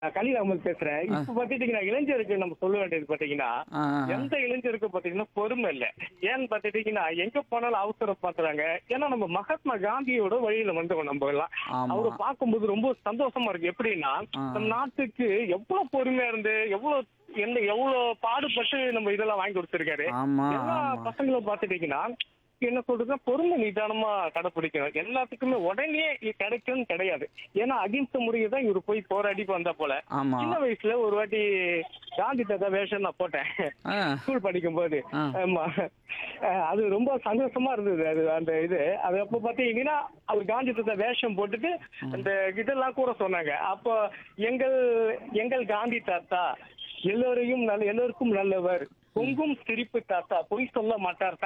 நான் கலீல் அகமது பேசுறேன் இப்ப பாத்துட்டீங்கன்னா இளைஞருக்கு நம்ம சொல்ல வேண்டியது பாத்தீங்கன்னா ஆ, ஆ, ஆ. எந்த இளைஞருக்கு பாத்தீங்கன்னா பொறுமை இல்ல ஏன்னு பாத்துட்டீங்கன்னா எங்க போனாலும் அவசரம் பாத்துறாங்க ஏன்னா நம்ம மகாத்மா காந்தியோட வழியில வந்தோம் நம்ம எல்லாம் ஆமா. அவரை பார்க்கும்போது ரொம்ப சந்தோஷமா இருக்கு எப்படின்னா ஆ. நம்ம நாட்டுக்கு எவ்வளவு பொறுமையா இருந்து எவ்வளவு என்ன எவ்வளவு பாடுபட்டு நம்ம இதெல்லாம் வாங்கி கொடுத்திருக்காரு ஆமா எல்லா ஆமா பசங்களும் பாத்துட்டீங்கன்னா என்ன சொல்றதுன்னா பொறுமை நிதானமா கடைப்பிடிக்கணும் எல்லாத்துக்குமே உடனே இது கிடைக்கும்னு கிடையாது ஏன்னா அகிம்சை முறையை தான் இவர் போய் போராடி வந்தா போல ஆமா சின்ன வயசுல ஒரு வாட்டி காந்தி தாத்தா வேஷம் நான் போட்டேன் ஆ, ஸ்கூல் படிக்கும் போது ஆ. ஆமா அஹ் அது ரொம்ப சந்தோஷமா இருந்தது அது அந்த இது அது அப்ப பாத்தீங்கன்னா அவர் காந்தி தாத்தா வேஷம் போட்டுட்டு அந்த இதெல்லாம் கூட சொன்னாங்க அப்போ எங்கள் எங்கள் காந்தி தாத்தா எல்லோரையும் நல்ல எல்லோருக்கும் நல்லவர் பொங்கும் சிரிப்பு தாத்தா பொய் சொல்ல மாட்டார்